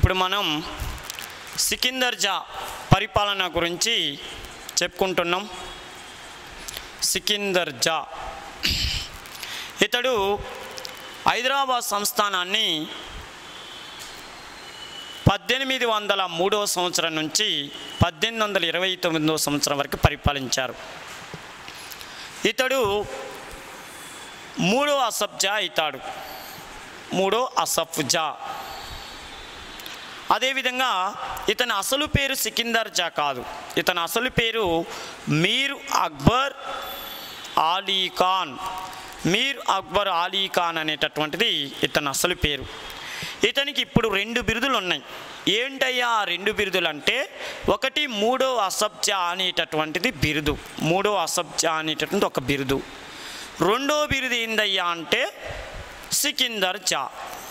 ఇప్పుడు మనం సికిందర్ జా పరిపాలన గురించి చెప్పుకుంటున్నాం సికిందర్ జా ఇతడు హైదరాబాద్ సంస్థానాన్ని పద్దెనిమిది వందల మూడవ సంవత్సరం నుంచి పద్దెనిమిది వందల ఇరవై తొమ్మిదవ సంవత్సరం వరకు పరిపాలించారు ఇతడు మూడో అసఫ్జా అవుతాడు మూడో అసఫ్జా అదేవిధంగా ఇతని అసలు పేరు సికిందర్ జా కాదు ఇతని అసలు పేరు మీర్ అక్బర్ ఆలీ ఖాన్ మీర్ అక్బర్ ఆలీ ఖాన్ అనేటటువంటిది ఇతని అసలు పేరు ఇతనికి ఇప్పుడు రెండు బిరుదులు ఉన్నాయి ఏంటయ్యా ఆ రెండు బిరుదులు అంటే ఒకటి మూడో అసబ్జా అనేటటువంటిది బిరుదు మూడో అసబ్జా అనేటటువంటి ఒక బిరుదు రెండో బిరుదు ఏందయ్యా అంటే సికిందర్ జా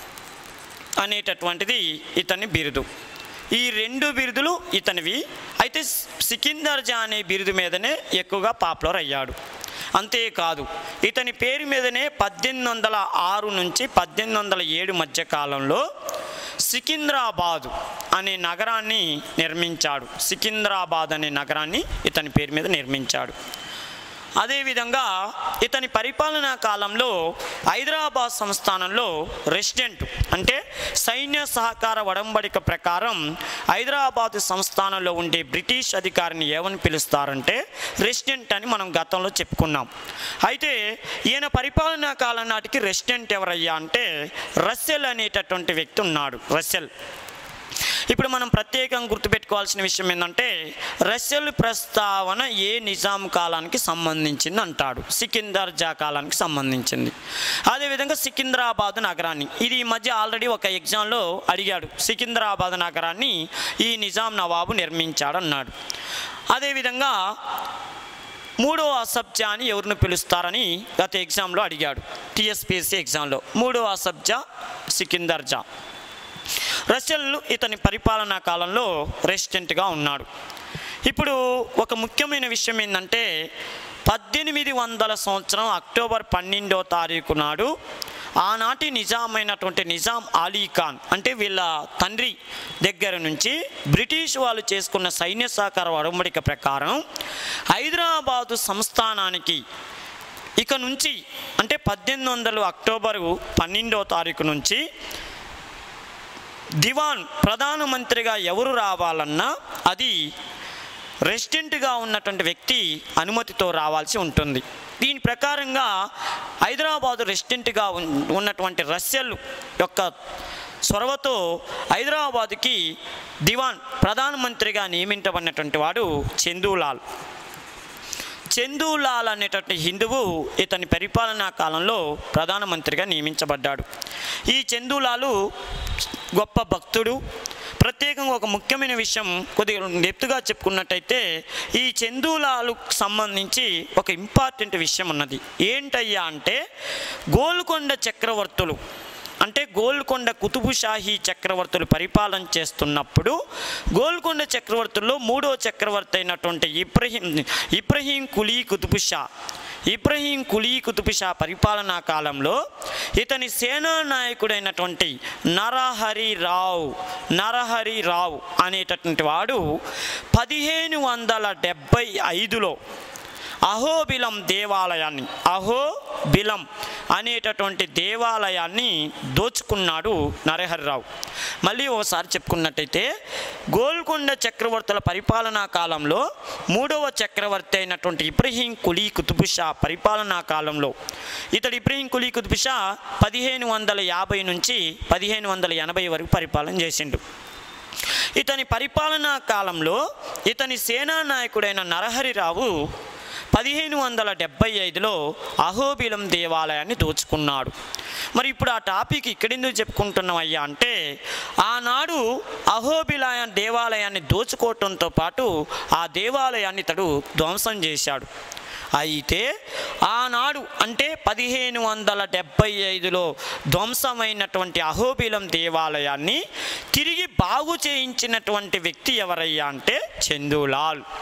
అనేటటువంటిది ఇతని బిరుదు ఈ రెండు బిరుదులు ఇతనివి అయితే సికిందర్ జా అనే బిరుదు మీదనే ఎక్కువగా పాపులర్ అయ్యాడు అంతేకాదు ఇతని పేరు మీదనే పద్దెనిమిది వందల ఆరు నుంచి పద్దెనిమిది వందల ఏడు మధ్య కాలంలో సికింద్రాబాద్ అనే నగరాన్ని నిర్మించాడు సికింద్రాబాద్ అనే నగరాన్ని ఇతని పేరు మీద నిర్మించాడు అదేవిధంగా ఇతని పరిపాలనా కాలంలో హైదరాబాద్ సంస్థానంలో రెసిడెంట్ అంటే సైన్య సహకార ఒడంబడిక ప్రకారం హైదరాబాద్ సంస్థానంలో ఉండే బ్రిటిష్ అధికారిని ఏమని పిలుస్తారంటే రెసిడెంట్ అని మనం గతంలో చెప్పుకున్నాం అయితే ఈయన పరిపాలనా కాలం నాటికి రెసిడెంట్ ఎవరయ్యా అంటే రస్సెల్ అనేటటువంటి వ్యక్తి ఉన్నాడు రస్సెల్ ఇప్పుడు మనం ప్రత్యేకంగా గుర్తుపెట్టుకోవాల్సిన విషయం ఏంటంటే రష్యల్ ప్రస్తావన ఏ నిజాం కాలానికి సంబంధించింది అంటాడు సికిందర్ జా కాలానికి సంబంధించింది అదేవిధంగా సికింద్రాబాద్ నగరాన్ని ఇది ఈ మధ్య ఆల్రెడీ ఒక ఎగ్జామ్లో అడిగాడు సికింద్రాబాద్ నగరాన్ని ఈ నిజాం నవాబు నిర్మించాడు అన్నాడు అదేవిధంగా మూడో అసబ్జా అని ఎవరిని పిలుస్తారని గత ఎగ్జామ్లో అడిగాడు టీఎస్పీఎస్సీ ఎగ్జామ్లో మూడో అసబ్జా సికిందర్ జా రష్యల్ ఇతని పరిపాలనా కాలంలో రెసిడెంట్గా ఉన్నాడు ఇప్పుడు ఒక ముఖ్యమైన విషయం ఏంటంటే పద్దెనిమిది వందల సంవత్సరం అక్టోబర్ పన్నెండో తారీఖు నాడు ఆనాటి నిజామైనటువంటి నిజాం అలీ ఖాన్ అంటే వీళ్ళ తండ్రి దగ్గర నుంచి బ్రిటిష్ వాళ్ళు చేసుకున్న సైన్య సహకార ఒడంబడిక ప్రకారం హైదరాబాదు సంస్థానానికి ఇక నుంచి అంటే పద్దెనిమిది వందలు అక్టోబరు పన్నెండో తారీఖు నుంచి దివాన్ ప్రధానమంత్రిగా ఎవరు రావాలన్నా అది రెసిడెంట్గా ఉన్నటువంటి వ్యక్తి అనుమతితో రావాల్సి ఉంటుంది దీని ప్రకారంగా హైదరాబాదు రెసిడెంట్గా ఉన్- ఉన్నటువంటి రష్యల్ యొక్క చొరవతో హైదరాబాదుకి దివాన్ ప్రధానమంత్రిగా నియమించబడినటువంటి వాడు చందూలాల్ చందూలాల్ అనేటటువంటి హిందువు ఇతని పరిపాలనా కాలంలో ప్రధానమంత్రిగా నియమించబడ్డాడు ఈ చందూలాలు గొప్ప భక్తుడు ప్రత్యేకంగా ఒక ముఖ్యమైన విషయం కొద్దిగా డెప్త్గా చెప్పుకున్నట్టయితే ఈ చందూలాలకు సంబంధించి ఒక ఇంపార్టెంట్ విషయం ఉన్నది ఏంటయ్యా అంటే గోల్కొండ చక్రవర్తులు అంటే గోల్కొండ కుతుబుషాహీ చక్రవర్తులు పరిపాలన చేస్తున్నప్పుడు గోల్కొండ చక్రవర్తుల్లో మూడో చక్రవర్తి అయినటువంటి ఇబ్రహీం ఇబ్రహీం కులీ కుతుబుషా ఇబ్రహీం కులీ కుతుబుషా పరిపాలనా కాలంలో ఇతని సేనా నాయకుడైనటువంటి నరహరి రావు నరహరి రావు అనేటటువంటి వాడు పదిహేను వందల డెబ్భై ఐదులో అహోబిలం దేవాలయాన్ని అహోబిలం అనేటటువంటి దేవాలయాన్ని దోచుకున్నాడు నరహరిరావు మళ్ళీ ఓసారి చెప్పుకున్నట్టయితే గోల్కొండ చక్రవర్తుల పరిపాలనా కాలంలో మూడవ చక్రవర్తి అయినటువంటి ఇబ్రహీం కులీ కుతుబుషా పరిపాలనా కాలంలో ఇతడు ఇబ్రహీం కులీ కుతుబుషా పదిహేను వందల యాభై నుంచి పదిహేను వందల ఎనభై వరకు పరిపాలన చేసిండు ఇతని పరిపాలనా కాలంలో ఇతని సేనా నాయకుడైన నరహరిరావు పదిహేను వందల డెబ్బై ఐదులో అహోబిలం దేవాలయాన్ని దోచుకున్నాడు మరి ఇప్పుడు ఆ టాపిక్ ఇక్కడెందుకు చెప్పుకుంటున్నాం అయ్యా అంటే ఆనాడు అహోబిలాయ దేవాలయాన్ని దోచుకోవటంతో పాటు ఆ దేవాలయాన్ని ఇతడు ధ్వంసం చేశాడు అయితే ఆనాడు అంటే పదిహేను వందల డెబ్బై ఐదులో ధ్వంసమైనటువంటి అహోబిలం దేవాలయాన్ని తిరిగి బాగు చేయించినటువంటి వ్యక్తి ఎవరయ్యా అంటే చందులాల్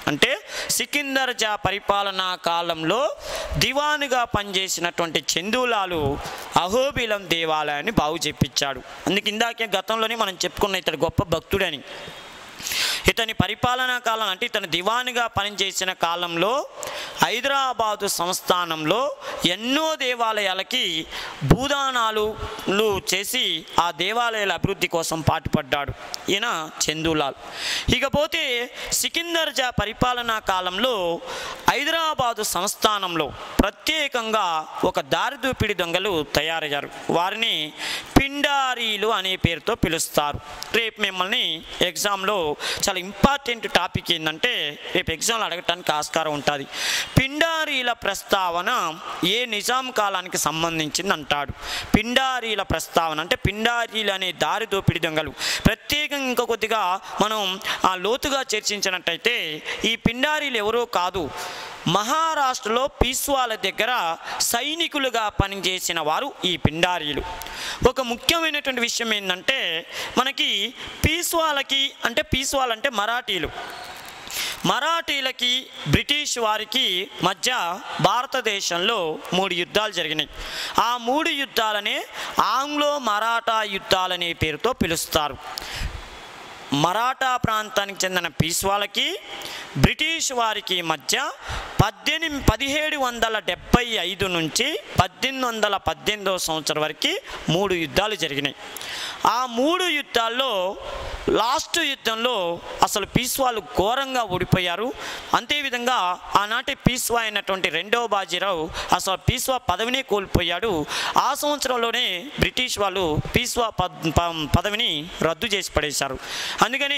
అంటే సికిందర్ జా పరిపాలనా కాలంలో దివానుగా పనిచేసినటువంటి చందూలాలు అహోబిలం దేవాలయాన్ని బాగు చేపించాడు అందుకు ఇందాకే గతంలోనే మనం చెప్పుకున్న ఇతడు గొప్ప భక్తుడని ఇతని పరిపాలనా కాలం అంటే ఇతను దివానుగా పనిచేసిన కాలంలో హైదరాబాదు సంస్థానంలో ఎన్నో దేవాలయాలకి భూదానాలు చేసి ఆ దేవాలయాల అభివృద్ధి కోసం పాటుపడ్డాడు ఈయన చందూలాల్ ఇకపోతే సికిందర్ జా పరిపాలనా కాలంలో హైదరాబాదు సంస్థానంలో ప్రత్యేకంగా ఒక దారిదూపిడి దొంగలు తయారయ్యారు వారిని పిండారీలు అనే పేరుతో పిలుస్తారు రేపు మిమ్మల్ని ఎగ్జామ్లో చాలా ఇంపార్టెంట్ టాపిక్ ఏంటంటే రేపు ఎగ్జామ్లో అడగటానికి ఆస్కారం ఉంటుంది పిండారీల ప్రస్తావన ఏ నిజాం కాలానికి సంబంధించింది అంటాడు పిండారీల ప్రస్తావన అంటే పిండారీలు అనే దారి దోపిడి దొంగలు ప్రత్యేకంగా ఇంకా కొద్దిగా మనం ఆ లోతుగా చర్చించినట్టయితే ఈ పిండారీలు ఎవరో కాదు మహారాష్ట్రలో పీస్వాల దగ్గర సైనికులుగా పనిచేసిన వారు ఈ పిండారీలు ఒక ముఖ్యమైనటువంటి విషయం ఏంటంటే మనకి పీస్వాలకి అంటే పీస్వాల్ అంటే మరాఠీలు మరాఠీలకి బ్రిటిష్ వారికి మధ్య భారతదేశంలో మూడు యుద్ధాలు జరిగినాయి ఆ మూడు యుద్ధాలనే ఆంగ్లో మరాఠా యుద్ధాలనే పేరుతో పిలుస్తారు మరాఠా ప్రాంతానికి చెందిన పీస్వాలకి బ్రిటిష్ వారికి మధ్య పద్దెనిమిది పదిహేడు వందల డెబ్బై ఐదు నుంచి పద్దెనిమిది వందల పద్దెనిమిదవ సంవత్సరం వరకు మూడు యుద్ధాలు జరిగినాయి ఆ మూడు యుద్ధాల్లో లాస్ట్ యుద్ధంలో అసలు పీస్వాలు ఘోరంగా ఓడిపోయారు అంతేవిధంగా ఆనాటి పీస్వా అయినటువంటి రెండవ బాజీరావు అసలు పీస్వా పదవిని కోల్పోయాడు ఆ సంవత్సరంలోనే బ్రిటిష్ వాళ్ళు పీస్వా పద్ ప- పదవిని రద్దు చేసి పడేశారు అందుకని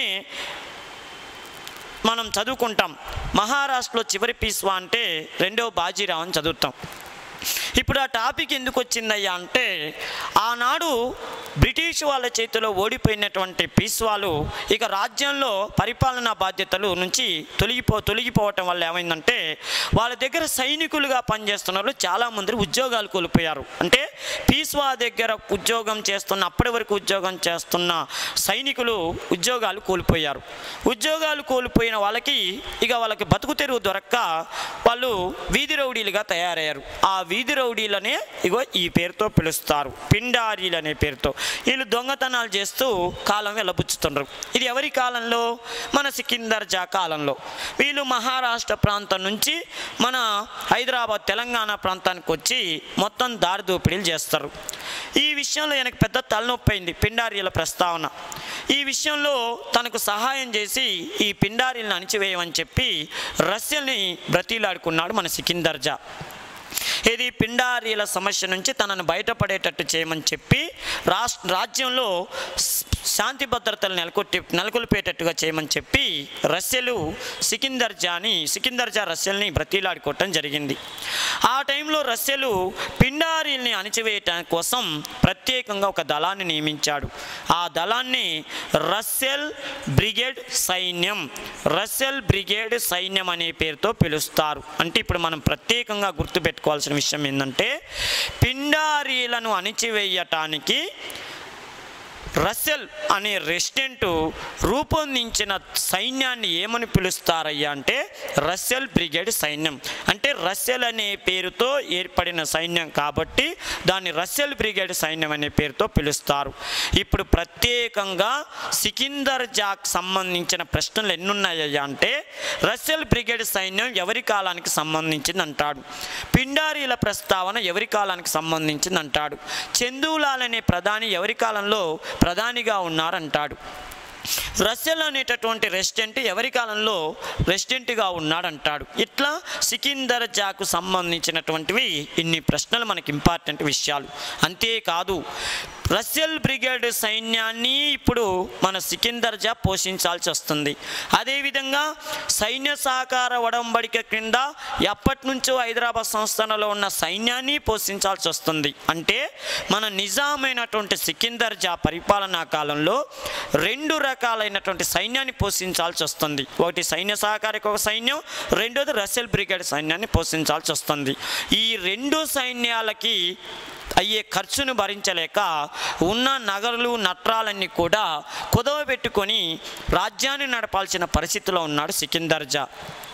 మనం చదువుకుంటాం మహారాష్ట్రలో చివరి పీస్వా అంటే రెండవ బాజీరావు అని చదువుతాం ఇప్పుడు ఆ టాపిక్ ఎందుకు వచ్చిందయ్యా అంటే ఆనాడు బ్రిటిష్ వాళ్ళ చేతిలో ఓడిపోయినటువంటి పీస్వాలు ఇక రాజ్యంలో పరిపాలనా బాధ్యతలు నుంచి తొలగిపో తొలగిపోవటం వల్ల ఏమైందంటే వాళ్ళ దగ్గర సైనికులుగా పనిచేస్తున్న వాళ్ళు చాలామంది ఉద్యోగాలు కోల్పోయారు అంటే పీస్వా దగ్గర ఉద్యోగం చేస్తున్న అప్పటి వరకు ఉద్యోగం చేస్తున్న సైనికులు ఉద్యోగాలు కోల్పోయారు ఉద్యోగాలు కోల్పోయిన వాళ్ళకి ఇక వాళ్ళకి బతుకు తెరువు దొరక్క వాళ్ళు వీధి రౌడీలుగా తయారయ్యారు ఆ వీధి రౌడీలనే ఇగో ఈ పేరుతో పిలుస్తారు పిండారీలు అనే పేరుతో వీళ్ళు దొంగతనాలు చేస్తూ కాలం వెళ్ళబుచ్చుతుండ్రు ఇది ఎవరి కాలంలో మన సికిందర్ జా కాలంలో వీళ్ళు మహారాష్ట్ర ప్రాంతం నుంచి మన హైదరాబాద్ తెలంగాణ ప్రాంతానికి వచ్చి మొత్తం దారి దోపిడీలు చేస్తారు ఈ విషయంలో ఆయనకు పెద్ద తలనొప్పి అయింది పిండారీల ప్రస్తావన ఈ విషయంలో తనకు సహాయం చేసి ఈ పిండారీలను అణిచివేయమని చెప్పి రష్యల్ని బ్రతిలాడుకున్నాడు మన సికిందర్ జా ఇది పిండారీల సమస్య నుంచి తనను బయటపడేటట్టు చేయమని చెప్పి రాష్ట్ర రాజ్యంలో స్- శాంతి భద్రతలు నెలకొట్టి నెలకొల్పేటట్టుగా చేయమని చెప్పి రష్యలు సికిందర్ జాని సికిందర్ జా రష్యల్ని బ్రతిలాడుకోవటం జరిగింది ఆ టైంలో రష్యలు పిండారీల్ని అణిచివేయటం కోసం ప్రత్యేకంగా ఒక దళాన్ని నియమించాడు ఆ దళాన్ని రష్యల్ బ్రిగేడ్ సైన్యం రష్యల్ బ్రిగేడ్ సైన్యం అనే పేరుతో పిలుస్తారు అంటే ఇప్పుడు మనం ప్రత్యేకంగా గుర్తుపెట్టుకోవాల్సిన విషయం ఏంటంటే పిండారీలను అణిచివేయటానికి రసెల్ అనే రెసిడెంట్ రూపొందించిన సైన్యాన్ని ఏమని పిలుస్తారయ్యా అంటే రసెల్ బ్రిగేడ్ సైన్యం అంటే రసెల్ అనే పేరుతో ఏర్పడిన సైన్యం కాబట్టి దాన్ని రసెల్ బ్రిగేడ్ సైన్యం అనే పేరుతో పిలుస్తారు ఇప్పుడు ప్రత్యేకంగా సికిందర్ జాక్ సంబంధించిన ప్రశ్నలు ఎన్నున్నాయ్యా అంటే రసెల్ బ్రిగేడ్ సైన్యం ఎవరి కాలానికి సంబంధించింది అంటాడు పిండారీల ప్రస్తావన ఎవరి కాలానికి సంబంధించింది అంటాడు చందూలాల్ అనే ప్రధాని ఎవరి కాలంలో ప్రధానిగా ఉన్నారంటాడు రష్యల్ అనేటటువంటి రెసిడెంట్ ఎవరి కాలంలో రెసిడెంట్గా ఉన్నాడంటాడు ఇట్లా సికిందర్ జాకు సంబంధించినటువంటివి ఇన్ని ప్రశ్నలు మనకి ఇంపార్టెంట్ విషయాలు అంతేకాదు రష్యల్ బ్రిగేడ్ సైన్యాన్ని ఇప్పుడు మన సికిందర్ జా పోషించాల్సి వస్తుంది అదేవిధంగా సైన్య సహకార ఒడంబడిక క్రింద ఎప్పటి నుంచో హైదరాబాద్ సంస్థానంలో ఉన్న సైన్యాన్ని పోషించాల్సి వస్తుంది అంటే మన నిజామైనటువంటి సికిందర్ జా పరిపాలనా కాలంలో రెండు రకాలైనటువంటి సైన్యాన్ని పోషించాల్సి వస్తుంది ఒకటి సైన్య సహకారిక ఒక సైన్యం రెండోది రష్యల్ బ్రిగేడ్ సైన్యాన్ని పోషించాల్సి వస్తుంది ఈ రెండు సైన్యాలకి అయ్యే ఖర్చును భరించలేక ఉన్న నగరులు నట్రాలన్నీ కూడా కుదవ పెట్టుకొని రాజ్యాన్ని నడపాల్సిన పరిస్థితిలో ఉన్నాడు సికిందర్ జా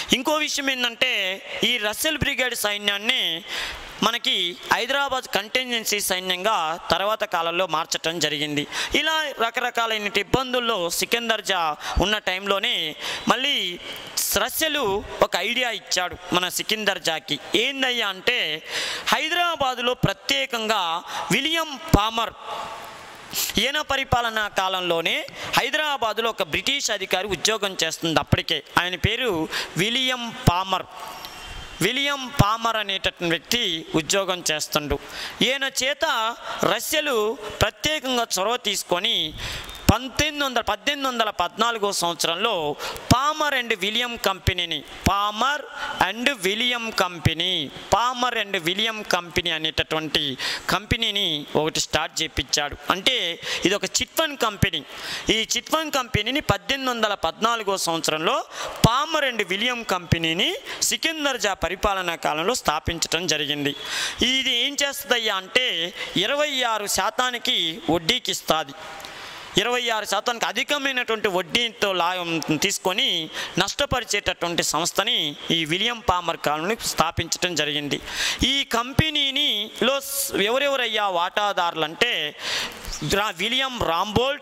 ఇంకో విషయం ఏంటంటే ఈ రస్సెల్ బ్రిగేడ్ సైన్యాన్ని మనకి హైదరాబాద్ కంటింజెన్సీ సైన్యంగా తర్వాత కాలంలో మార్చటం జరిగింది ఇలా రకరకాలైన ఇబ్బందుల్లో సికిందర్ జా ఉన్న టైంలోనే మళ్ళీ రస్సెలు ఒక ఐడియా ఇచ్చాడు మన సికిందర్ జాకి ఏందయ్యా అంటే హైదరాబాదులో ప్రత్యేకంగా విలియం పామర్ ఈయన పరిపాలనా కాలంలోనే హైదరాబాదులో ఒక బ్రిటిష్ అధికారి ఉద్యోగం చేస్తుంది అప్పటికే ఆయన పేరు విలియం పామర్ విలియం పామర్ అనేటటువంటి వ్యక్తి ఉద్యోగం చేస్తుండు ఈయన చేత రష్యలు ప్రత్యేకంగా చొరవ తీసుకొని పంతొమ్మిది వందల పద్దెనిమిది వందల పద్నాలుగో సంవత్సరంలో పామర్ అండ్ విలియం కంపెనీని Palmer and William company Palmer and William company అనేటటువంటి కంపెనీని ఒకటి స్టార్ట్ చేపించాడు అంటే ఇది ఒక చిట్ ఫండ్ కంపెనీ ఈ చిట్ ఫండ్ కంపెనీని పద్దెనిమిది వందల పద్నాలుగో సంవత్సరంలో పామర్ అండ్ విలియం కంపెనీని సికిందర్ జా పరిపాలనా కాలంలో స్థాపించడం జరిగింది ఇది ఏం చేస్తుందయ్యా అంటే ఇరవై ఆరు శాతానికి వడ్డీకి ఇస్తుంది ఇరవై ఆరు శాతానికి అధికమైనటువంటి వడ్డీతో లా తీసుకొని నష్టపరిచేటటువంటి సంస్థని ఈ విలియం పామర్ కాలనీ స్థాపించడం జరిగింది ఈ కంపెనీని లో స్- ఎవరెవరయ్యా వాటాదారులు అంటే రా- విలియం రాంబోల్డ్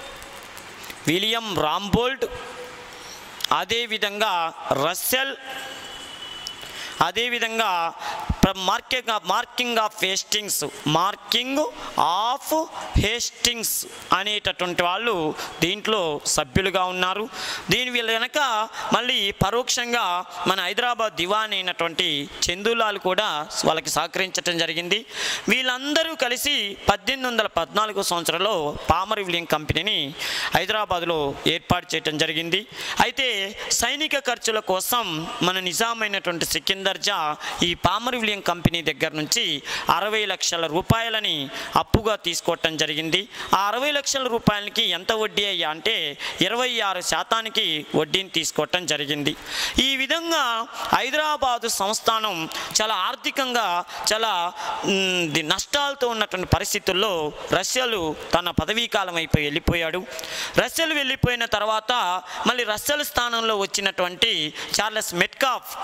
విలియం రాంబోల్డ్ అదేవిధంగా రస్సెల్ అదేవిధంగా ప్ర- Marquis of Marquis of Hastings Marquis of Hastings అనేటటువంటి వాళ్ళు దీంట్లో సభ్యులుగా ఉన్నారు దీని వీళ్ళ వెనక మళ్ళీ పరోక్షంగా మన హైదరాబాద్ దివాన్ అయినటువంటి చందులాల్ కూడా వాళ్ళకి సహకరించడం జరిగింది వీళ్ళందరూ కలిసి పద్దెనిమిది వందల పద్నాలుగో సంవత్సరంలో పామర్ విలియం కంపెనీని హైదరాబాద్లో ఏర్పాటు చేయడం జరిగింది అయితే సైనిక ఖర్చుల కోసం మన నిజామైనటువంటి సికిందర్ జా ఈ పామర్ విలియం కంపెనీ దగ్గర నుంచి అరవై లక్షల రూపాయలని అప్పుగా తీసుకోవటం జరిగింది ఆ అరవై లక్షల రూపాయలకి ఎంత వడ్డీ అయ్యా అంటే ఇరవై ఆరు శాతానికి వడ్డీని తీసుకోవటం జరిగింది ఈ విధంగా హైదరాబాదు సంస్థానం చాలా ఆర్థికంగా చాలా మ్, ది- నష్టాలతో ఉన్నటువంటి పరిస్థితుల్లో రష్యలు తన పదవీ కాలం అయిపోయి వెళ్ళిపోయాడు రష్యలు వెళ్ళిపోయిన తర్వాత మళ్ళీ రష్యల స్థానంలో వచ్చినటువంటి చార్లెస్ మెట్కాఫ్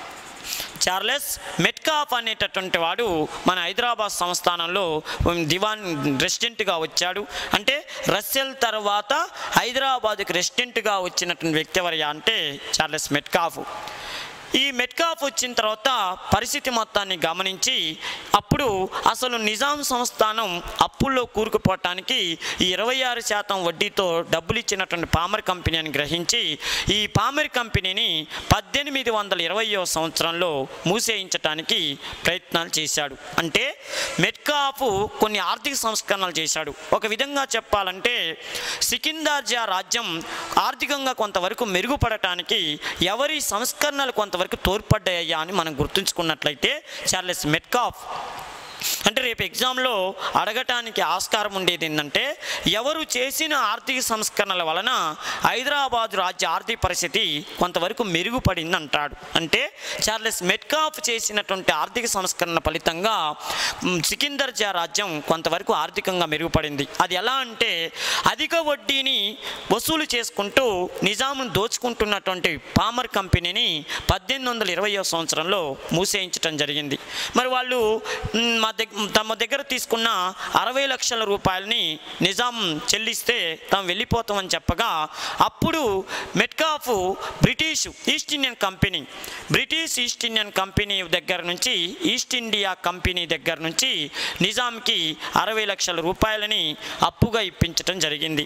చార్లెస్ మెట్కాఫ్ అనేటటువంటి వాడు మన హైదరాబాద్ సంస్థానంలో దివాన్ రెసిడెంట్గా వచ్చాడు అంటే రస్సెల్ తర్వాత హైదరాబాద్కి రెసిడెంట్గా వచ్చినటువంటి వ్యక్తి ఎవరయ్యా అంటే చార్లెస్ మెట్కాఫ్ ఈ మెట్కాఫ్ వచ్చిన తర్వాత పరిస్థితి మొత్తాన్ని గమనించి అప్పుడు అసలు నిజాం సంస్థానం అప్పుల్లో కూరుకుపోవటానికి ఈ ఇరవై ఆరు శాతం వడ్డీతో డబ్బులు ఇచ్చినటువంటి పామర్ కంపెనీ అని గ్రహించి ఈ పామర్ కంపెనీని పద్దెనిమిది వందల ఇరవయో సంవత్సరంలో మూసేయించటానికి ప్రయత్నాలు చేశాడు అంటే మెట్కాఫ్ కొన్ని ఆర్థిక సంస్కరణలు చేశాడు ఒక విధంగా చెప్పాలంటే సికిందార్జా రాజ్యం ఆర్థికంగా కొంతవరకు మెరుగుపడటానికి ఎవరి సంస్కరణలు కొంతవరకు తోడ్పడ్డాయా అని మనం గుర్తుంచుకున్నట్లయితే చార్లెస్ మెట్కాఫ్ అంటే రేపు ఎగ్జామ్లో అడగటానికి ఆస్కారం ఉండేది ఏంటంటే ఎవరు చేసిన ఆర్థిక సంస్కరణల వలన హైదరాబాద్ రాజ్య ఆర్థిక పరిస్థితి కొంతవరకు మెరుగుపడింది అంటాడు అంటే చార్లెస్ మెట్కాఫ్ చేసినటువంటి ఆర్థిక సంస్కరణ ఫలితంగా మ్, సికిందర్ జా రాజ్యం కొంతవరకు ఆర్థికంగా మెరుగుపడింది అది ఎలా అంటే అధిక వడ్డీని వసూలు చేసుకుంటూ నిజాం దోచుకుంటున్నటువంటి పామర్ కంపెనీని పద్దెనిమిది వందల ఇరవయో సంవత్సరంలో మూసేయించడం జరిగింది మరి వాళ్ళు మ్, మా దగ్గ తమ దగ్గర తీసుకున్న అరవై లక్షల రూపాయలని నిజాం చెల్లిస్తే తాము వెళ్ళిపోతామని చెప్పగా అప్పుడు Metcalfe British East Indian company British East Indian company దగ్గర నుంచి ఈస్ట్ ఇండియా కంపెనీ దగ్గర నుంచి నిజాంకి అరవై లక్షల రూపాయలని అప్పుగా ఇప్పించటం జరిగింది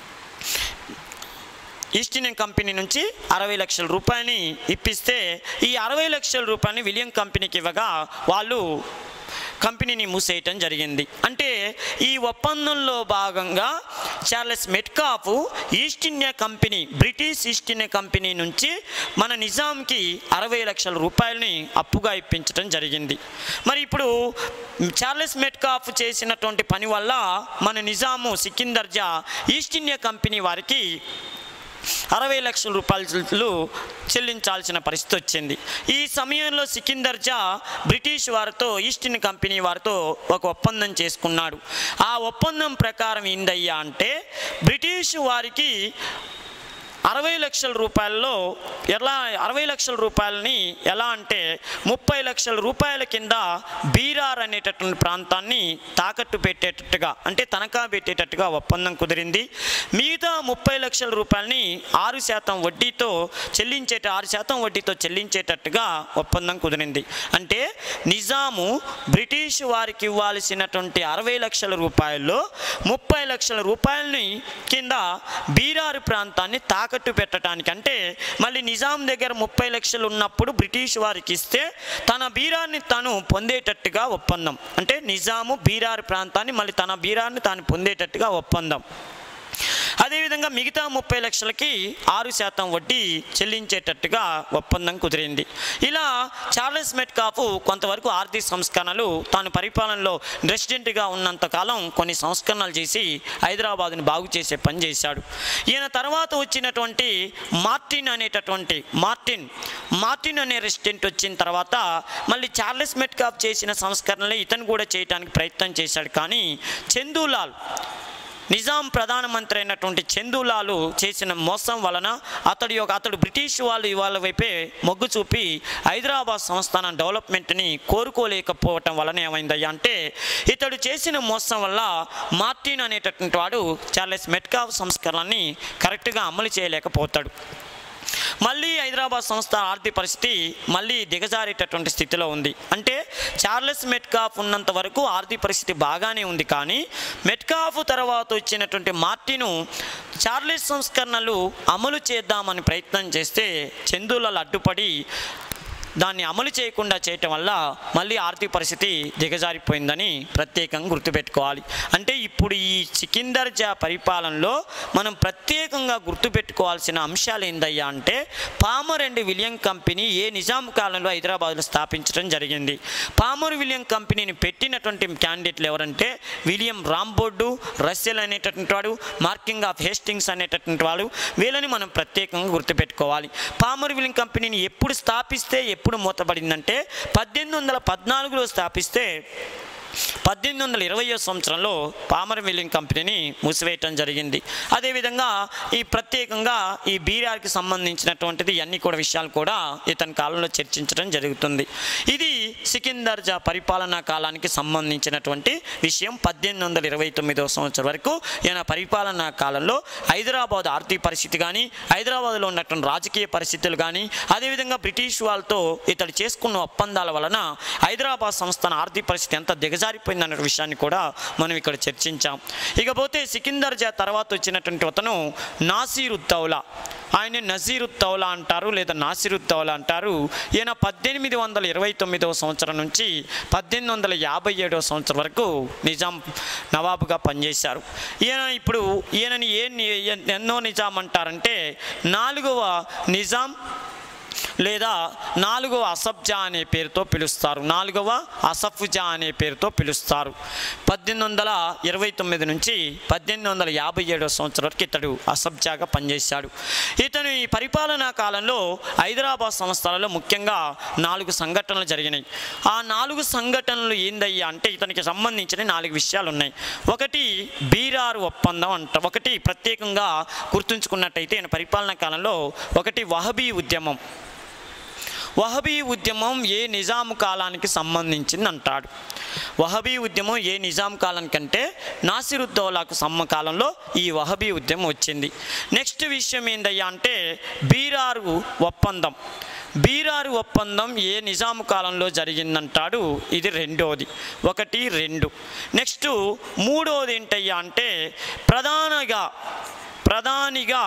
ఈస్ట్ ఇండియన్ కంపెనీ నుంచి అరవై లక్షల రూపాయలని ఇప్పిస్తే ఈ అరవై లక్షల రూపాయలని విలియం కంపెనీకి ఇవ్వగా వాళ్ళు కంపెనీని మూసేయటం జరిగింది అంటే ఈ ఒప్పందంలో భాగంగా Charles Metcalfe East India company British East India company నుంచి మన నిజాంకి అరవై లక్షల రూపాయలని అప్పుగా ఇప్పించడం జరిగింది మరి ఇప్పుడు చార్లెస్ మెట్కాఫ్ చేసినటువంటి పని వల్ల మన నిజాము సికిందర్జా ఈస్ట్ ఇండియా కంపెనీ వారికి అరవై లక్షల రూపాయలు చెల్లించాల్సిన పరిస్థితి వచ్చింది ఈ సమయంలో సికిందర్ జా బ్రిటిష్ వారితో ఈస్ట్ ఇండియన్ కంపెనీ వారితో ఒక ఒప్పందం చేసుకున్నాడు ఆ ఒప్పందం ప్రకారం ఏందయ్యా అంటే బ్రిటిష్ వారికి అరవై లక్షల రూపాయల్లో ఎలా అరవై లక్షల రూపాయలని ఎలా అంటే ముప్పై లక్షల రూపాయల కింద బీరార్ అనేటటువంటి ప్రాంతాన్ని తాకట్టు పెట్టేటట్టుగా అంటే తనఖా పెట్టేటట్టుగా ఒప్పందం కుదిరింది మిగతా ముప్పై లక్షల రూపాయలని ఆరు శాతం వడ్డీతో చెల్లించేట ఆరు శాతం వడ్డీతో చెల్లించేటట్టుగా ఒప్పందం కుదిరింది అంటే నిజాము బ్రిటిష్ వారికి ఇవ్వాల్సినటువంటి అరవై లక్షల రూపాయల్లో ముప్పై లక్షల రూపాయలని కింద బీరారు ప్రాంతాన్ని తాకట్టు పెట్టడానికి అంటే మళ్ళీ నిజాం దగ్గర ముప్పై లక్షలు ఉన్నప్పుడు బ్రిటిష్ వారికి ఇస్తే తన బీరాన్ని తాను పొందేటట్టుగా ఒప్పందం అంటే నిజాము బీరారు ప్రాంతాన్ని మళ్ళీ తన బీరాన్ని తాను పొందేటట్టుగా ఒప్పందం అదేవిధంగా మిగతా ముప్పై లక్షలకి ఆరు శాతం వడ్డీ చెల్లించేటట్టుగా ఒప్పందం కుదిరింది ఇలా చార్లెస్ మెట్కాఫ్ కొంతవరకు ఆర్థిక సంస్కరణలు తాను పరిపాలనలో రెసిడెంట్గా ఉన్నంతకాలం కొన్ని సంస్కరణలు చేసి హైదరాబాదుని బాగు చేసే పని చేశాడు ఈయన తర్వాత వచ్చినటువంటి మార్టిన్ అనేటటువంటి మార్టిన్ మార్టిన్ అనే రెసిడెంట్ వచ్చిన తర్వాత మళ్ళీ చార్లెస్ మెట్కాఫ్ చేసిన సంస్కరణలు ఇతను కూడా చేయడానికి ప్రయత్నం చేశాడు కానీ చందూలాల్ నిజాం ప్రధానమంత్రి అయినటువంటి చందూలాలు చేసిన మోసం వలన అతడి యొక్క అతడు బ్రిటిష్ వాళ్ళు ఇవాళ వైపే మొగ్గు చూపి హైదరాబాద్ సంస్థానం డెవలప్మెంట్ని కోరుకోలేకపోవటం వలన ఏమైందయ్యా అంటే ఇతడు చేసిన మోసం వల్ల మార్టిన్ అనేటటువంటి వాడు చార్లెస్ మెట్కావ్ సంస్కరణని కరెక్ట్గా అమలు చేయలేకపోతాడు మళ్ళీ హైదరాబాద్ సంస్థ ఆర్థిక పరిస్థితి మళ్ళీ దిగజారేటటువంటి స్థితిలో ఉంది అంటే చార్లెస్ మెట్కాఫ్ ఉన్నంత వరకు ఆర్థిక పరిస్థితి బాగానే ఉంది కానీ మెట్కాఫ్ తర్వాత వచ్చినటువంటి మార్టిను చార్లెస్ సంస్కరణలు అమలు చేద్దామని ప్రయత్నం చేస్తే చందులలో అడ్డుపడి దాన్ని అమలు చేయకుండా చేయటం వల్ల మళ్ళీ ఆర్థిక పరిస్థితి దిగజారిపోయిందని ప్రత్యేకంగా గుర్తుపెట్టుకోవాలి అంటే ఇప్పుడు ఈ సికిందర్ జా పరిపాలనలో మనం ప్రత్యేకంగా గుర్తుపెట్టుకోవాల్సిన అంశాలు ఏందయ్యా అంటే పామర్ అండ్ విలియం కంపెనీ ఏ నిజాం కాలంలో హైదరాబాద్లో స్థాపించడం జరిగింది పామర్ విలియం కంపెనీని పెట్టినటువంటి క్యాండిడేట్లు ఎవరంటే విలియం రాంబోర్డు రస్సెల్ అనేటటువంటి వాడు మార్కింగ్ ఆఫ్ హేస్టింగ్స్ అనేటటువంటి వాడు వీళ్ళని మనం ప్రత్యేకంగా గుర్తుపెట్టుకోవాలి పామర్ విలియం కంపెనీని ఎప్పుడు స్థాపిస్తే ఎప్పుడు మూతపడిందంటే పద్దెనిమిది వందల పద్నాలుగులో స్థాపిస్తే పద్దెనిమిది వందల ఇరవయో సంవత్సరంలో పామర్ మిల్లింగ్ కంపెనీని మూసివేయటం జరిగింది అదేవిధంగా ఈ ప్రత్యేకంగా ఈ బీరార్కి సంబంధించినటువంటిది అన్ని కూడా విషయాలు కూడా ఇతని కాలంలో చర్చించడం జరుగుతుంది ఇది సికిందర్ జా పరిపాలనా కాలానికి సంబంధించినటువంటి విషయం పద్దెనిమిది వందల ఇరవై తొమ్మిదవ సంవత్సరం వరకు ఈయన పరిపాలనా కాలంలో హైదరాబాద్ ఆర్థిక పరిస్థితి కానీ హైదరాబాద్లో ఉన్నటువంటి రాజకీయ పరిస్థితులు కానీ అదేవిధంగా బ్రిటిష్ వాళ్ళతో ఇతడు చేసుకున్న ఒప్పందాల వలన హైదరాబాద్ సంస్థాన ఆర్థిక పరిస్థితి ఎంత దిగజారిపోయింది అనే విషయాన్ని కూడా మనం ఇక్కడ చర్చించాం ఇకపోతే సికిందర్ జా తర్వాత వచ్చినటువంటి అతను నాసీరుద్దౌలా ఆయన నజీరుద్దౌలా అంటారు లేదా నాసిరుద్దౌలా అంటారు ఈయన పద్దెనిమిది వందల ఇరవై తొమ్మిదవ సంవత్సరం నుంచి పద్దెనిమిది వందల యాభై ఏడవ సంవత్సరం వరకు నిజాం నవాబుగా పనిచేశారు ఈయన ఇప్పుడు ఈయనని ఏ ని- ఎన్నో నిజాం అంటారంటే నాలుగవ నిజాం లేదా నాలుగవ అసబ్జా అనే పేరుతో పిలుస్తారు నాలుగవ అసఫ్జా అనే పేరుతో పిలుస్తారు పద్దెనిమిది వందల ఇరవై తొమ్మిది నుంచి పద్దెనిమిది వందల యాభై ఏడవ సంవత్సరం వరకు ఇతడు అసబ్జాగా పనిచేశాడు ఇతను ఈ పరిపాలనా కాలంలో హైదరాబాద్ సంస్థలలో ముఖ్యంగా నాలుగు సంఘటనలు జరిగినాయి ఆ నాలుగు సంఘటనలు ఏందయ్యా అంటే ఇతనికి సంబంధించిన నాలుగు విషయాలు ఉన్నాయి ఒకటి బీరారు ఒప్పందం అంట ఒకటి ప్రత్యేకంగా గుర్తుంచుకున్నట్టయితే ఈయన పరిపాలనా కాలంలో ఒకటి వహబీ ఉద్యమం వహబీ ఉద్యమం ఏ నిజాం కాలానికి సంబంధించింది అంటాడు వహబీ ఉద్యమం ఏ నిజాం కాలానికంటే నాసిరుద్దౌలాకు సమ్మ కాలంలో ఈ వహబీ ఉద్యమం వచ్చింది నెక్స్ట్ విషయం ఏందయ్యా అంటే బీరారు ఒప్పందం బీరారు ఒప్పందం ఏ నిజాం కాలంలో జరిగిందంటాడు ఇది రెండోది ఒకటి రెండు నెక్స్ట్ మూడోది ఏంటయ్యా అంటే ప్రధానగా ప్రధానిగా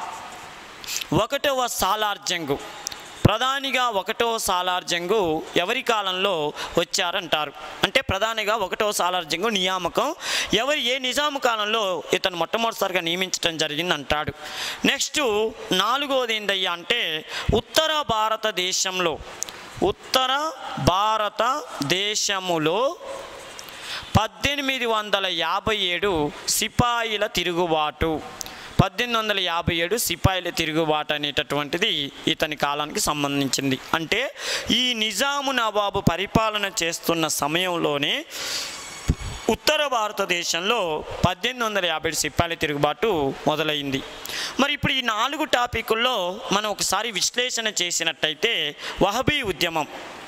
ఒకటవ సాలార్జంగు ప్రధానిగా ఒకటో సాలార్జంగు ఎవరి కాలంలో వచ్చారంటారు అంటే ప్రధానిగా ఒకటో సాలార్జంగు నియామకం ఎవరు ఏ నిజాము కాలంలో ఇతను మొట్టమొదటిసారిగా నియమించడం జరిగింది అంటాడు నెక్స్ట్ నాలుగోది ఏందయ్యా అంటే ఉత్తర భారతదేశంలో ఉత్తర భారతదేశములో పద్దెనిమిది వందల యాభై ఏడు సిపాయిల తిరుగుబాటు పద్దెనిమిది వందల యాభై ఏడు సిపాయిల తిరుగుబాటు అనేటటువంటిది ఇతని కాలానికి సంబంధించింది అంటే ఈ నిజాము నవాబు పరిపాలన చేస్తున్న సమయంలోనే ఉత్తర భారతదేశంలో పద్దెనిమిది వందల యాభై సిప్పాల తిరుగుబాటు మొదలైంది మరి ఇప్పుడు ఈ నాలుగు టాపికుల్లో మనం ఒకసారి విశ్లేషణ చేసినట్టయితే వహబీ ఉద్యమం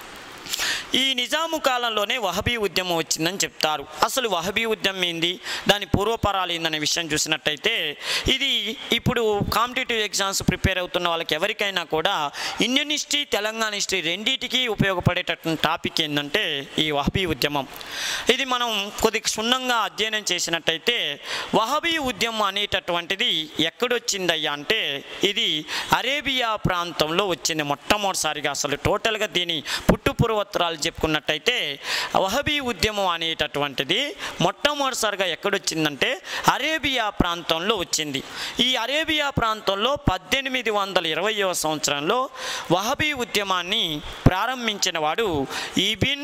ఈ నిజాము కాలంలోనే వహబీ ఉద్యమం వచ్చిందని చెప్తారు అసలు వహబీ ఉద్యమం ఏంది దాని పూర్వపరాలు ఏందనే విషయం చూసినట్టయితే ఇది ఇప్పుడు కాంపిటేటివ్ ఎగ్జామ్స్ ప్రిపేర్ అవుతున్న వాళ్ళకి ఎవరికైనా కూడా ఇండియన్ హిస్టరీ తెలంగాణ హిస్టరీ రెండింటికి ఉపయోగపడేటటువంటి టాపిక్ ఏంటంటే ఈ వహబీ ఉద్యమం ఇది మనం కొద్ది క్షుణ్ణంగా అధ్యయనం చేసినట్టయితే వహబీ ఉద్యమం అనేటటువంటిది ఎక్కడొచ్చిందయ్యా అంటే ఇది అరేబియా ప్రాంతంలో వచ్చింది మొట్టమొదటిసారిగా అసలు టోటల్గా దీని పుట్టు పూర్వోత్తరాలు చెప్పుకున్నట్టయితే వహబీ ఉద్యమం అనేటటువంటిది మొట్టమొదటిసారిగా ఎక్కడొచ్చిందంటే అరేబియా ప్రాంతంలో వచ్చింది ఈ అరేబియా ప్రాంతంలో పద్దెనిమిది వందల ఇరవయవ సంవత్సరంలో వహబీ ఉద్యమాన్ని ప్రారంభించిన వాడు ఈబిన్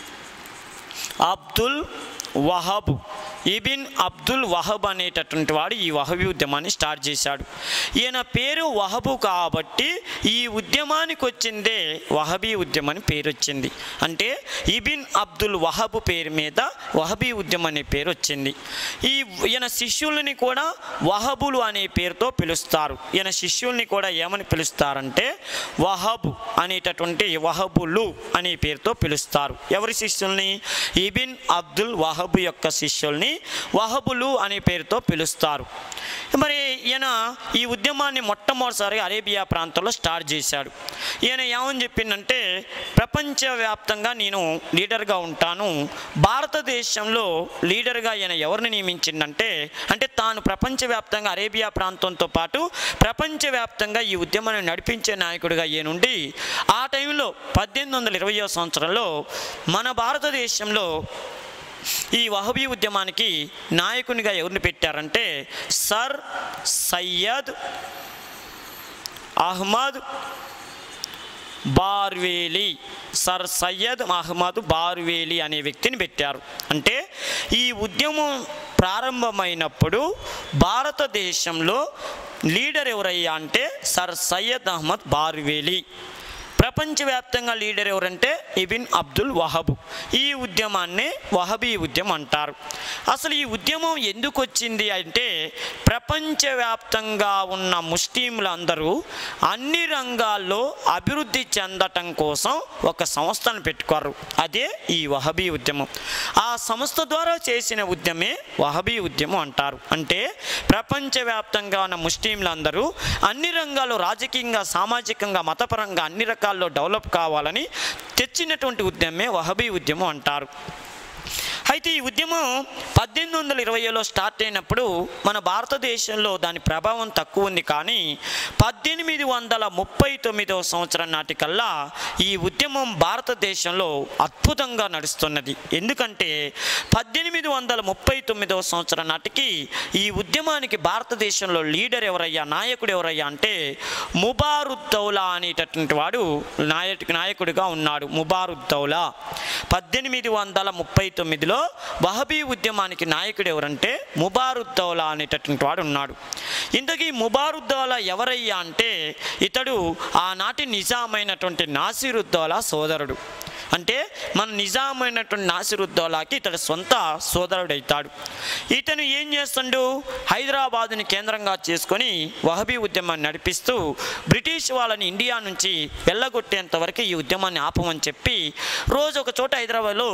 అబ్దుల్ వహబ్ ఇబిన్ అబ్దుల్ వహబ్ అనేటటువంటి వాడు ఈ వహబీ ఉద్యమాన్ని స్టార్ట్ చేశాడు ఈయన పేరు వహబు కాబట్టి ఈ ఉద్యమానికి వచ్చిందే వహబీ ఉద్యమం అని పేరు వచ్చింది అంటే ఇబిన్ అబ్దుల్ వహబ్ పేరు మీద వహబీ ఉద్యమం అనే పేరు వచ్చింది ఈ ఈయన శిష్యుల్ని కూడా వహబులు అనే పేరుతో పిలుస్తారు ఈయన శిష్యుల్ని కూడా ఏమని పిలుస్తారంటే వహబ్ అనేటటువంటి వహబులు అనే పేరుతో పిలుస్తారు ఎవరి శిష్యుల్ని ఇబిన్ అబ్దుల్ వహబ్ యొక్క శిష్యుల్ని వహబులు అనే పేరుతో పిలుస్తారు మరి ఈయన ఈ ఉద్యమాన్ని మొట్టమొదటిసారి అరేబియా ప్రాంతంలో స్టార్ట్ చేశాడు ఈయన ఏమని చెప్పిందంటే ప్రపంచవ్యాప్తంగా నేను లీడర్గా ఉంటాను భారతదేశంలో లీడర్గా ఈయన ఎవరిని నియమించిందంటే అంటే తాను ప్రపంచవ్యాప్తంగా అరేబియా ప్రాంతంతో పాటు ప్రపంచవ్యాప్తంగా ఈ ఉద్యమాన్ని నడిపించే నాయకుడిగా ఈయనుండి ఆ టైంలో పద్దెనిమిది వందల ఇరవయో సంవత్సరంలో మన భారతదేశంలో ఈ వహబీ ఉద్యమానికి నాయకునిగా ఎవరిని పెట్టారంటే సర్ సయ్యద్ అహ్మద్ బార్వేలి సర్ సయ్యద్ అహ్మద్ బార్వేలి అనే వ్యక్తిని పెట్టారు అంటే ఈ ఉద్యమం ప్రారంభమైనప్పుడు భారతదేశంలో లీడర్ ఎవరయ్యా అంటే సర్ సయ్యద్ అహ్మద్ బార్వేలి ప్రపంచవ్యాప్తంగా లీడర్ ఎవరంటే ఇబిన్ అబ్దుల్ వహబ్ ఈ ఉద్యమాన్ని వహబీ ఉద్యమం అంటారు అసలు ఈ ఉద్యమం ఎందుకు వచ్చింది అంటే ప్రపంచవ్యాప్తంగా ఉన్న ముస్లింలందరూ అన్ని రంగాల్లో అభివృద్ధి చెందటం కోసం ఒక సంస్థను పెట్టుకోరు అదే ఈ వహబీ ఉద్యమం ఆ సంస్థ ద్వారా చేసిన ఉద్యమే వహబీ ఉద్యమం అంటారు అంటే ప్రపంచవ్యాప్తంగా ఉన్న ముస్లింలందరూ అన్ని రంగాల్లో రాజకీయంగా సామాజికంగా మతపరంగా అన్ని రకాల్లో డెవలప్ కావాలని తెచ్చినటువంటి ఉద్యమే వహబీ ఉద్యమం అంటారు అయితే ఈ ఉద్యమం పద్దెనిమిది వందల ఇరవైలో స్టార్ట్ అయినప్పుడు మన భారతదేశంలో దాని ప్రభావం తక్కువ ఉంది కానీ పద్దెనిమిది వందల ముప్పై తొమ్మిదవ సంవత్సరం నాటికల్లా ఈ ఉద్యమం భారతదేశంలో అద్భుతంగా నడుస్తున్నది ఎందుకంటే పద్దెనిమిది వందల ముప్పై తొమ్మిదవ సంవత్సరం నాటికి ఈ ఉద్యమానికి భారతదేశంలో లీడర్ ఎవరయ్యా నాయకుడు ఎవరయ్యా అంటే ముబారుద్దౌలా అనేటటువంటి వాడు నాయకు నాయకుడిగా ఉన్నాడు ముబారుద్దౌలా పద్దెనిమిది వందల ముప్పై తొమ్మిదిలో వహబీ ఉద్యమానికి నాయకుడు ఎవరంటే ముబారుద్దౌలా అనేటటువంటి వాడు ఉన్నాడు ఇంతకీ ముబారుద్దౌలా ఎవరయ్యా అంటే ఇతడు ఆనాటి నిజామైనటువంటి నాసిరుద్దౌలా సోదరుడు అంటే మన నిజామైనటువంటి నాసిరుద్దౌలాకి ఇతడు సొంత సోదరుడైతాడు ఇతను ఏం చేస్తుండు హైదరాబాదుని కేంద్రంగా చేసుకొని వహబీ ఉద్యమాన్ని నడిపిస్తూ బ్రిటిష్ వాళ్ళని ఇండియా నుంచి వెళ్ళగొట్టేంత వరకు ఈ ఉద్యమాన్ని ఆపమని చెప్పి రోజు ఒక చోట హైదరాబాద్లో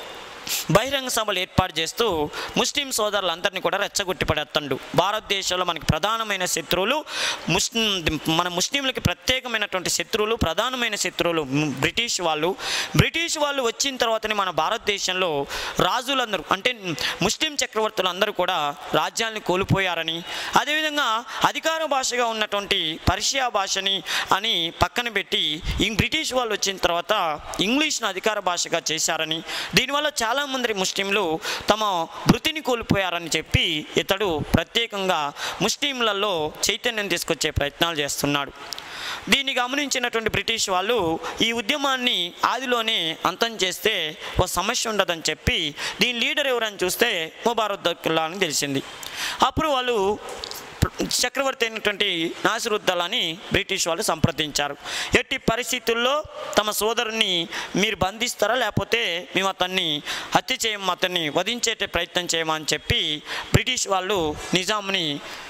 బహిరంగ సభలు ఏర్పాటు చేస్తూ ముస్లిం సోదరులందరినీ కూడా రెచ్చగొట్టి పడేస్తాడు భారతదేశంలో మనకి ప్రధానమైన శత్రువులు ముస్లిం మన ముస్లింలకి ప్రత్యేకమైనటువంటి శత్రువులు ప్రధానమైన శత్రువులు మ్, బ్రిటిష్ వాళ్ళు బ్రిటిష్ వాళ్ళు వచ్చిన తర్వాతనే మన భారతదేశంలో రాజులందరూ అంటే ముస్లిం చక్రవర్తులు అందరూ కూడా రాజ్యాన్ని కోల్పోయారని అదేవిధంగా అధికార భాషగా ఉన్నటువంటి పర్షియా భాషని అని పక్కన పెట్టి ఈ బ్రిటిష్ వాళ్ళు వచ్చిన తర్వాత ఇంగ్లీష్ను అధికార భాషగా చేశారని దీనివల్ల చాలామంది ముస్లింలు తమ వృత్తిని కోల్పోయారని చెప్పి ఇతడు ప్రత్యేకంగా ముస్లింలలో చైతన్యం తీసుకొచ్చే ప్రయత్నాలు చేస్తున్నాడు దీన్ని గమనించినటువంటి బ్రిటిష్ వాళ్ళు ఈ ఉద్యమాన్ని ఆదిలోనే అంతం చేస్తే ఒక సమస్య ఉండదని చెప్పి దీని లీడర్ ఎవరని చూస్తే ముబారక్ దౌలా అని తెలిసింది అప్పుడు వాళ్ళు చక్రవర్తి అయినటువంటి నాసిరుద్దలాని బ్రిటిష్ వాళ్ళు సంప్రదించారు ఎట్టి పరిస్థితుల్లో తమ సోదరుని మీరు బంధిస్తారా లేకపోతే మేము అతన్ని హత్య చేయము అతన్ని వధించే ప్రయత్నం చేయమని చెప్పి బ్రిటిష్ వాళ్ళు నిజాంని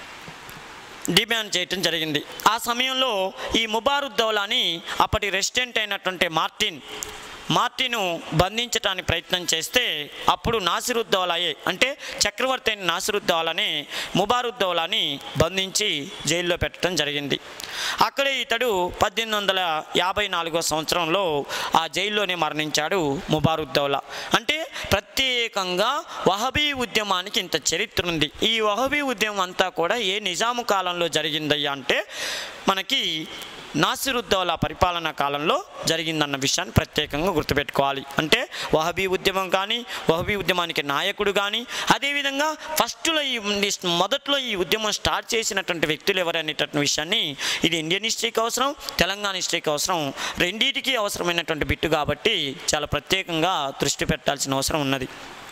డిమాండ్ చేయటం జరిగింది ఆ సమయంలో ఈ ముబారుద్దౌలాని అప్పటి రెసిడెంట్ అయినటువంటి మార్టిన్ మార్టిను బంధించడానికి ప్రయత్నం చేస్తే అప్పుడు నాసిరుద్దౌలాయే అంటే చక్రవర్తి అయిన నాసిరుద్దౌలానే ముబారుద్దౌలాని బంధించి జైల్లో పెట్టడం జరిగింది అక్కడే ఇతడు పద్దెనిమిది వందల యాభై నాలుగో సంవత్సరంలో ఆ జైల్లోనే మరణించాడు ముబారుద్దౌలా అంటే ప్రత్యేకంగా వహబీ ఉద్యమానికి ఇంత చరిత్ర ఉంది ఈ వహబీ ఉద్యమం అంతా కూడా ఏ నిజాము కాలంలో జరిగిందయ్యా అంటే మనకి నాసిరుద్దౌలా పరిపాలనా కాలంలో జరిగిందన్న విషయాన్ని ప్రత్యేకంగా గుర్తుపెట్టుకోవాలి అంటే వహబీ ఉద్యమం కానీ వహబీ ఉద్యమానికి నాయకుడు కానీ అదేవిధంగా ఫస్ట్లో ఈ మొదట్లో ఈ ఉద్యమం స్టార్ట్ చేసినటువంటి వ్యక్తులు ఎవరనేటటువంటి విషయాన్ని ఇది ఇండియన్ హిస్టరీకి అవసరం తెలంగాణ హిస్టరీకి అవసరం రెండింటికి అవసరమైనటువంటి బిట్టు కాబట్టి చాలా ప్రత్యేకంగా దృష్టి పెట్టాల్సిన అవసరం ఉన్నది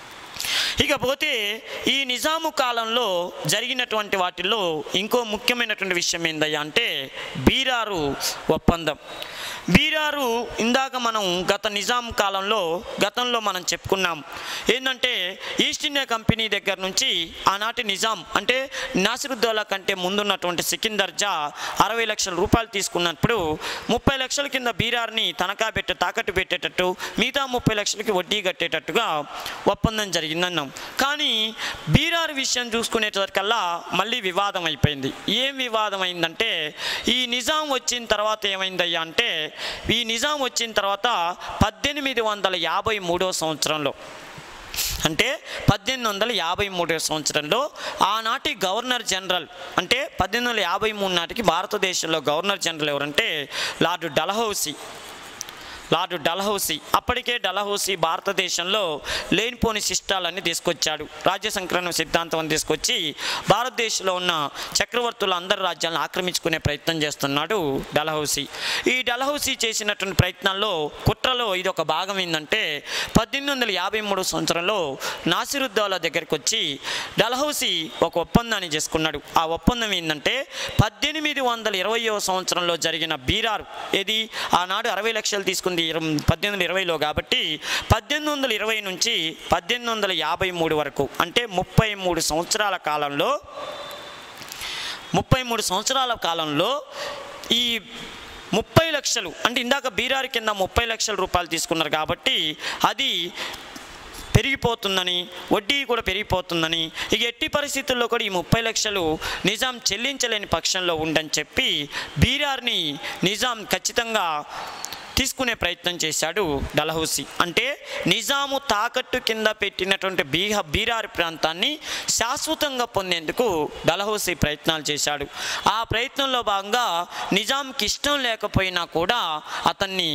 ఇకపోతే ఈ నిజాము కాలంలో జరిగినటువంటి వాటిల్లో ఇంకో ముఖ్యమైనటువంటి విషయం ఏందయ్యా అంటే బీరారు ఒప్పందం బీరారు ఇందాక మనం గత నిజాం కాలంలో గతంలో మనం చెప్పుకున్నాం ఏంటంటే ఈస్ట్ ఇండియా కంపెనీ దగ్గర నుంచి ఆనాటి నిజాం అంటే నాసిరుద్దౌలా కంటే ముందున్నటువంటి సికిందర్ జా అరవై లక్షల రూపాయలు తీసుకున్నప్పుడు ముప్పై లక్షల కింద బీరార్ని తనఖా పెట్టి తాకట్టు పెట్టేటట్టు మిగతా ముప్పై లక్షలకి వడ్డీ కట్టేటట్టుగా ఒప్పందం జరిగిందన్నాం కానీ బీరార్ విషయం చూసుకునేసరికల్లా మళ్ళీ వివాదం అయిపోయింది ఏం వివాదం అయిందంటే ఈ నిజాం వచ్చిన తర్వాత ఏమైందయ్యా అంటే ఈ నిజాం వచ్చిన తర్వాత పద్దెనిమిది వందల యాభై మూడో సంవత్సరంలో అంటే పద్దెనిమిది వందల యాభై మూడో సంవత్సరంలో ఆనాటి గవర్నర్ జనరల్ అంటే పద్దెనిమిది వందల యాభై మూడు నాటికి భారతదేశంలో గవర్నర్ జనరల్ ఎవరంటే లార్డ్ డలహౌసీ లార్డ్ డలహౌసీ అప్పటికే డలహౌసీ భారతదేశంలో లేనిపోని శిష్టాలన్నీ తీసుకొచ్చాడు రాజ్య సంక్రమణ సిద్ధాంతం తీసుకొచ్చి భారతదేశంలో ఉన్న చక్రవర్తులు అందరి రాజ్యాలను ఆక్రమించుకునే ప్రయత్నం చేస్తున్నాడు డలహౌసీ ఈ డలహౌసీ చేసినటువంటి ప్రయత్నాల్లో కుట్రలో ఇది ఒక భాగం ఏంటంటే పద్దెనిమిది వందల యాభై మూడు సంవత్సరంలో నాసిరుద్దౌలా దగ్గరికి వచ్చి డలహౌసీ ఒక ఒప్పందాన్ని చేసుకున్నాడు ఆ ఒప్పందం ఏంటంటే పద్దెనిమిది వందల ఇరవయో సంవత్సరంలో జరిగిన బీరారు ఏది ఆనాడు అరవై లక్షలు తీసుకుంది ఇరవై పద్దెనిమిది వందల ఇరవైలో కాబట్టి పద్దెనిమిది వందల ఇరవై నుంచి పద్దెనిమిది వందల యాభై మూడు వరకు అంటే ముప్పై మూడు సంవత్సరాల కాలంలో ముప్పై మూడు సంవత్సరాల కాలంలో ఈ ముప్పై లక్షలు అంటే ఇందాక బీరారి కింద ముప్పై లక్షల రూపాయలు తీసుకున్నారు కాబట్టి అది పెరిగిపోతుందని వడ్డీ కూడా పెరిగిపోతుందని ఇక ఎట్టి పరిస్థితుల్లో కూడా ఈ ముప్పై లక్షలు నిజాం చెల్లించలేని పక్షంలో ఉండని చెప్పి బీరార్ని నిజాం ఖచ్చితంగా తీసుకునే ప్రయత్నం చేశాడు డలహౌసీ అంటే నిజాము తాకట్టు కింద పెట్టినటువంటి బీహ బీరారి ప్రాంతాన్ని శాశ్వతంగా పొందేందుకు డలహౌసీ ప్రయత్నాలు చేశాడు ఆ ప్రయత్నంలో భాగంగా నిజాంకి ఇష్టం లేకపోయినా కూడా అతన్ని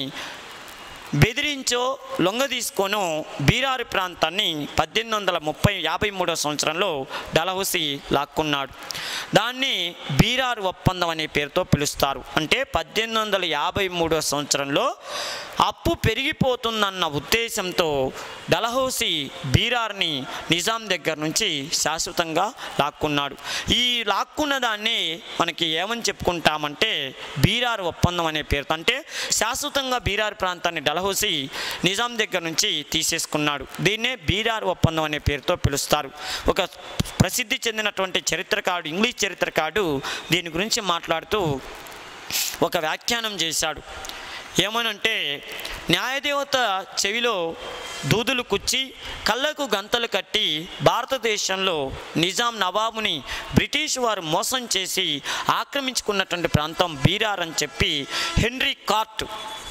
బెదిరించో లొంగ తీసుకొనో బీరారి ప్రాంతాన్ని పద్దెనిమిది వందల ముప్పై యాభై మూడో సంవత్సరంలో డలహౌసీ లాక్కున్నాడు దాన్ని బీరారు ఒప్పందం అనే పేరుతో పిలుస్తారు అంటే పద్దెనిమిది వందల యాభై మూడో సంవత్సరంలో అప్పు పెరిగిపోతుందన్న ఉద్దేశంతో డలహౌసీ బీరార్ని నిజాం దగ్గర నుంచి శాశ్వతంగా లాక్కున్నాడు ఈ లాక్కున్న దాన్ని మనకి ఏమని చెప్పుకుంటామంటే బీరార్ ఒప్పందం అనే పేరుతో అంటే శాశ్వతంగా బీరార్ ప్రాంతాన్ని డలహౌసీ నిజాం దగ్గర నుంచి తీసేసుకున్నాడు దీన్నే బీరార్ ఒప్పందం అనే పేరుతో పిలుస్తారు ఒక ప్రసిద్ధి చెందినటువంటి చరిత్రకారుడు ఇంగ్లీష్ చరిత్రకారుడు దీని గురించి మాట్లాడుతూ ఒక వ్యాఖ్యానం చేశాడు ఏమనంటే న్యాయదేవత చెవిలో దూదులు కుచ్చి కళ్ళకు గంతలు కట్టి భారతదేశంలో నిజాం నవాబుని బ్రిటిష్ వారు మోసం చేసి ఆక్రమించుకున్నటువంటి ప్రాంతం బీరార్ అని చెప్పి హెన్రీ కార్ట్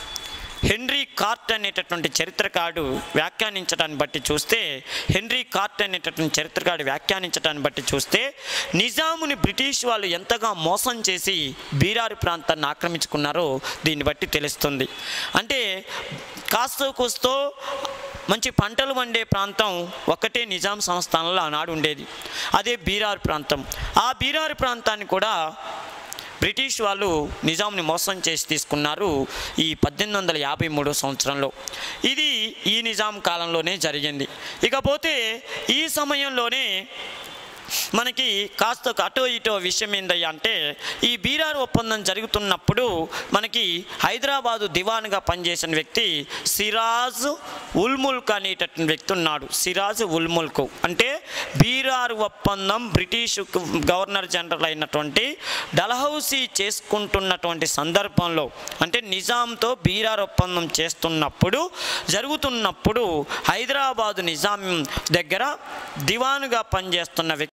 హెన్రీ కార్ట్ అనేటటువంటి చరిత్రకారుడు వ్యాఖ్యానించడాన్ని బట్టి చూస్తే హెన్రీ కార్ట్ అనేటటువంటి చరిత్రకారుడు వ్యాఖ్యానించడాన్ని బట్టి చూస్తే నిజాముని బ్రిటిష్ వాళ్ళు ఎంతగా మోసం చేసి బీరారు ప్రాంతాన్ని ఆక్రమించుకున్నారో దీన్ని బట్టి తెలుస్తుంది అంటే కాస్తో కూస్తో మంచి పంటలు వండే ప్రాంతం ఒక్కటే నిజాం సంస్థానంలో ఆనాడు ఉండేది అదే బీరారు ప్రాంతం ఆ బీరారు ప్రాంతాన్ని కూడా బ్రిటిష్ వాళ్ళు నిజాంని మోసం చేసి తీసుకున్నారు ఈ పద్దెనిమిది వందల యాభై మూడో సంవత్సరంలో ఇది ఈ నిజాం కాలంలోనే జరిగింది ఇకపోతే ఈ సమయంలోనే మనకి కాస్త అటో ఇటో విషయం ఏందయ్యా అంటే ఈ బీరారు ఒప్పందం జరుగుతున్నప్పుడు మనకి హైదరాబాదు దివాన్గా పనిచేసిన వ్యక్తి సిరాజ్ ఉల్ముల్క్ అనేటటువంటి వ్యక్తి ఉన్నాడు సిరాజ్ ఉల్ముల్క్ అంటే బీరారు ఒప్పందం బ్రిటిష్ గవర్నర్ జనరల్ అయినటువంటి డలహౌసీ చేసుకుంటున్నటువంటి సందర్భంలో అంటే నిజాంతో బీరార్ ఒప్పందం చేస్తున్నప్పుడు జరుగుతున్నప్పుడు హైదరాబాదు నిజాం దగ్గర దివానుగా పనిచేస్తున్న వ్యక్తి